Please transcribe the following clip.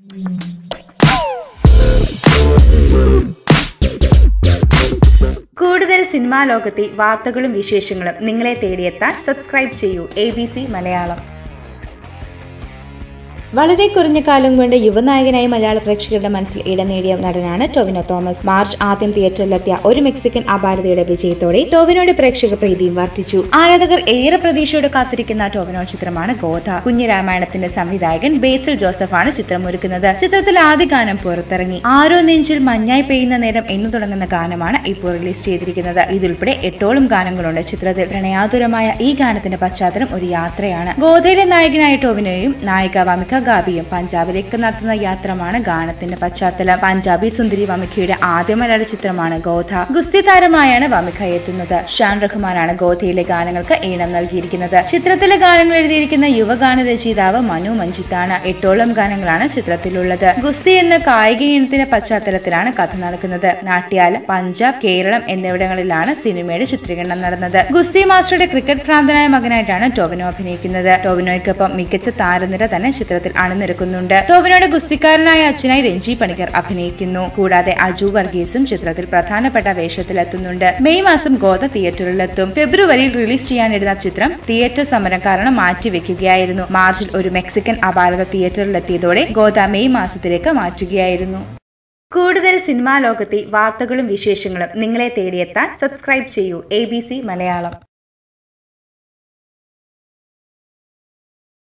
കൂടുതൽ സിനിമാ ലോകത്തെ വാർത്തകളും വിശേഷങ്ങളും നിങ്ങളെ തേടിയെത്താൻ സബ്സ്ക്രൈബ് ചെയ്യൂ എ മലയാളം വളരെ കുറഞ്ഞ കാലം കൊണ്ട് യുവനായകനായി മലയാള പ്രേക്ഷകരുടെ മനസ്സിൽ ഇടം നേടിയ നടനാണ് ടൊവിനോ തോമസ് മാർച്ച് ആദ്യം തിയേറ്ററിലെത്തിയ ഒരു മെക്സിക്കൻ അപാരതയുടെ വിജയത്തോടെ ടൊവിനോയുടെ പ്രേക്ഷക പ്രീതിയും വർദ്ധിച്ചു ആരാധകർ ഏറെ പ്രതീക്ഷയോടെ കാത്തിരിക്കുന്ന ടൊവിനോ ചിത്രമാണ് ഗോധ കുഞ്ഞു രാമായണത്തിന്റെ സംവിധായകൻ ബേസിൽ ജോസഫാണ് ചിത്രം ഒരുക്കുന്നത് ചിത്രത്തിൽ ആദ്യ ഗാനം പുറത്തിറങ്ങി ആരോ നെഞ്ചിൽ മഞ്ഞായി പെയ്യുന്ന നേരം എന്ന് തുടങ്ങുന്ന ഗാനമാണ് ഇപ്പോൾ റിലീസ് ചെയ്തിരിക്കുന്നത് ഇതുൾപ്പെടെ എട്ടോളം ഗാനങ്ങളുണ്ട് ചിത്രത്തിൽ പ്രണയാതുരമായ ഈ ഗാനത്തിന്റെ പശ്ചാത്തലം ഒരു യാത്രയാണ് ഗോധയിലെ നായകനായ ടോവിനോയും നായിക വമിക ഗാബിയും പഞ്ചാബിലേക്ക് നടത്തുന്ന യാത്രമാണ് ഗാനത്തിന്റെ പശ്ചാത്തലം പഞ്ചാബി സുന്ദരി വമികയുടെ ആദ്യ മലയാള ചിത്രമാണ് ഗോധ ഗുസ്തി താരമായാണ് വമിക എത്തുന്നത് ഷാൻ റഹ്മാനാണ് ഗോധയിലെ ഗാനങ്ങൾക്ക് ഈണം നൽകിയിരിക്കുന്നത് ചിത്രത്തിലെ ഗാനങ്ങൾ എഴുതിയിരിക്കുന്ന യുവഗാന രചയിതാവ് മനു മഞ്ജിത്താണ് എട്ടോളം ഗാനങ്ങളാണ് ചിത്രത്തിലുള്ളത് ഗുസ്തി എന്ന കായിക ഇനത്തിന്റെ പശ്ചാത്തലത്തിലാണ് കഥ നടക്കുന്നത് നാട്യാല പഞ്ചാബ് കേരളം എന്നിവിടങ്ങളിലാണ് സിനിമയുടെ ചിത്രീകരണം നടന്നത് ഗുസ്തി മാസ്റ്ററുടെ ക്രിക്കറ്റ് ഭ്രാന്തനായ മകനായിട്ടാണ് ടോവിനോ അഭിനയിക്കുന്നത് ടോവിനോയ്ക്കൊപ്പം മികച്ച താരനിര തന്നെ ചിത്രത്തിൽ അണിനിരക്കുന്നുണ്ട് ടോവിനോയുടെ ഗുസ്തിക്കാരനായ അച്ഛനായി രഞ്ജി പണിക്കർ അഭിനയിക്കുന്നു കൂടാതെ അജു വർഗീസും ചിത്രത്തിൽ പ്രധാനപ്പെട്ട വേഷത്തിലെത്തുന്നുണ്ട് മെയ് മാസം ഗോത തിയേറ്ററിലെത്തും ഫെബ്രുവരിയിൽ റിലീസ് ചെയ്യാനിരുന്ന ചിത്രം തിയേറ്റർ സമരം കാരണം മാറ്റിവെക്കുകയായിരുന്നു മാർച്ചിൽ ഒരു മെക്സിക്കൻ അപാരത തിയേറ്ററിലെത്തിയതോടെ ഗോത മെയ് മാസത്തിലേക്ക് മാറ്റുകയായിരുന്നു കൂടുതൽ സിനിമാ ലോകത്തെ വാർത്തകളും വിശേഷങ്ങളും നിങ്ങളെ തേടിയെത്താൻ സബ്സ്ക്രൈബ് ചെയ്യൂ എ മലയാളം